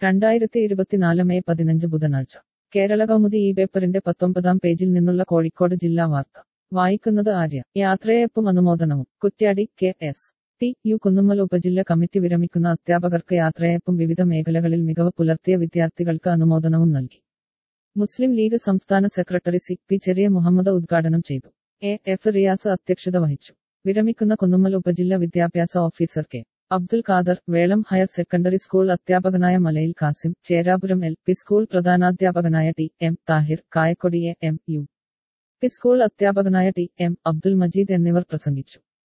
രണ്ടായിരത്തി ഇരുപത്തിനാല് മെയ് പതിനഞ്ച് ബുധനാഴ്ച കേരള കൗമുദി ഈ പേപ്പറിന്റെ പത്തൊമ്പതാം പേജിൽ നിന്നുള്ള കോഴിക്കോട് ജില്ലാ വാർത്ത വായിക്കുന്നത് ആര്യ യാത്രയയപ്പും അനുമോദനവും Kuttiadi K S T U Kunnummal ഉപജില്ല കമ്മിറ്റി വിരമിക്കുന്ന അധ്യാപകർക്ക് യാത്രയയപ്പും വിവിധ മേഖലകളിൽ മികവ് പുലർത്തിയ വിദ്യാർത്ഥികൾക്ക് അനുമോദനവും നൽകി മുസ്ലിം ലീഗ് സംസ്ഥാന secretary C P Cheriya Muhammad ഉദ്ഘാടനം ചെയ്തു എ എഫ് റിയാസ് അധ്യക്ഷത വഹിച്ചു വിരമിക്കുന്ന കുന്നുമ്മൽ ഉപജില്ല വിദ്യാഭ്യാസ officer K Abdul Khader Velom higher secondary school അധ്യാപകനായ Malayil Kasim Cherapuram L P school പ്രധാനാധ്യാപകനായ T M Thahir Kayakkodi A M U P school അധ്യാപകനായ ടി എം അബ്ദുൽ മജീദ് എന്നിവർ പ്രസംഗിച്ചു